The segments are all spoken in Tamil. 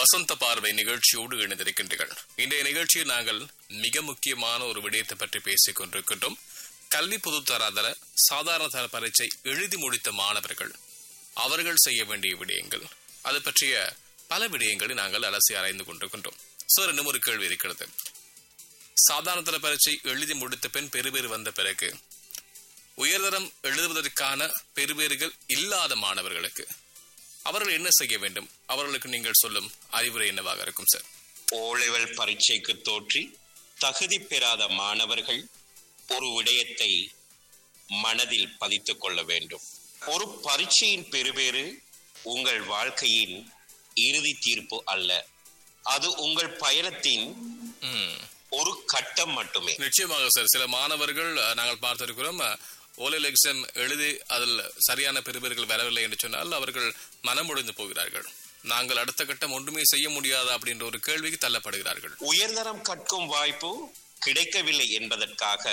வசந்த பார்வை நிகழ்ச்சியோடு இணைந்திருக்கின்றீர்கள் இன்றைய நிகழ்ச்சியில் நாங்கள் மிக முக்கியமான ஒரு விடயத்தை பற்றி பேசிக் கொண்டிருக்கின்றோம் கல்வி பொதுத்தராதர சாதாரண தர பரீட்சை எழுதி முடித்த மாணவர்கள் அவர்கள் செய்ய வேண்டிய விடயங்கள் அது பற்றிய பல விடயங்களை நாங்கள் அலசி ஆராய்ந்து கொண்டிருக்கின்றோம் சார் இன்னும் ஒரு கேள்வி இருக்கிறது சாதாரண தர பரீட்சை எழுதி முடித்த பின் பெறுபேறு வந்த பிறகு உயர்தரம் எழுதுவதற்கான பெறுபேறுகள் இல்லாத மாணவர்களுக்கு அவர்கள் என்ன செய்ய வேண்டும் அவர்களுக்கு நீங்கள் சொல்லும் அறிவுரை என்னவாக இருக்கும் சார் ஓ லெவல் பரீட்சைக்கு தோற்றி தகுதி பெறாத மாணவர்கள் ஒரு விடயத்தை மனதில் பதித்துக் கொள்ள வேண்டும் ஒரு பரீட்சையின் பெறுபேறு உங்கள் வாழ்க்கையின் இறுதி தீர்ப்பு அல்ல அது உங்கள் பயணத்தின் ம். ஒரு கட்டம் மட்டுமே நிச்சயமாக சார் சில மாணவர்கள் அஹ், நாங்கள் பார்த்திருக்கிறோம் ஓலல் எக்ஸாம் எழுதி அதில் சரியான பெறுபேறுகள் வரவில்லை என்று சொன்னால் அவர்கள் மனமுடைந்து போகிறார்கள் நாங்கள் அடுத்த கட்டம் ஒன்றுமே செய்ய முடியாதா அப்படின்ற ஒரு கேள்விக்கு தள்ளப்படுகிறார்கள் உயர்தரம் கற்கும் வாய்ப்பு கிடைக்கவில்லை என்பதற்காக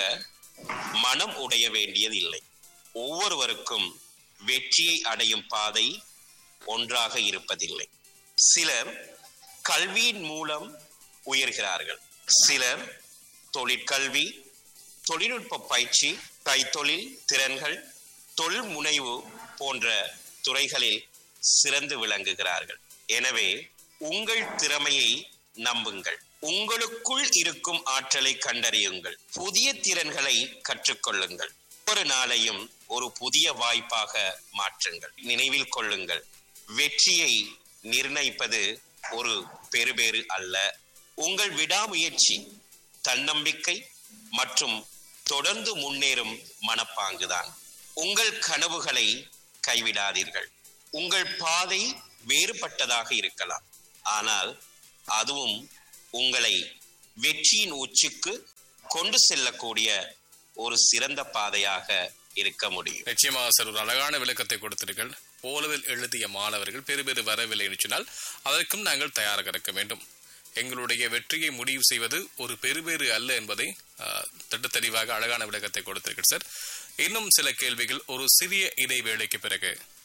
மனம் உடைய வேண்டியதில்லை ஒவ்வொருவருக்கும் வெற்றியை அடையும் பாதை ஒன்றாக இருப்பதில்லை சிலர் கல்வியின் மூலம் உயர்கிறார்கள் சிலர் தொழிற்கல்வி தொழில்நுட்ப பயிற்சி கைத்தொழில் திறன்கள் தொழில் முனைவு போன்ற துறைகளில் சிறந்து விளங்குகிறார்கள் எனவே உங்கள் திறமையை நம்புங்கள் உங்களுக்குள் இருக்கும் ஆற்றலை கண்டறியுங்கள் புதிய திறன்களை கற்றுக்கொள்ளுங்கள் ஒவ்வொரு நாளையும் ஒரு புதிய வாய்ப்பாக மாற்றுங்கள் நினைவில் கொள்ளுங்கள் வெற்றியை நிர்ணயிப்பது ஒரு பெறுபேறு அல்ல உங்கள் விடாமுயற்சி தன்னம்பிக்கை மற்றும் தொடர்ந்து முன்னேறும் மனப்பாங்குதான் உங்கள் கனவுகளை கைவிடாதீர்கள் உங்கள் பாதை வேறுபட்டதாக இருக்கலாம் ஆனால் அதுவும் உங்களை வெற்றியின் உச்சிக்கு கொண்டு செல்லக்கூடிய ஒரு சிறந்த பாதையாக இருக்க முடியும் நிச்சயமாக சார் ஒரு அழகான விளக்கத்தை கொடுத்தீர்கள் ஓலவில் எழுதிய மாணவர்கள் பெறுபேறு வரவில்லை என்று சொன்னால் அதற்கும் நாங்கள் தயாராக இருக்க வேண்டும் எங்களுடைய வெற்றியை முடிவு செய்வது ஒரு பெறுபேறு அல்ல என்பதை ஆஹ், திட்ட தெளிவாக அழகான விளக்கத்தை கொடுத்தீர்கள் சார் இன்னும் சில கேள்விகள் ஒரு சிறிய இடைவேளைக்கு பிறகு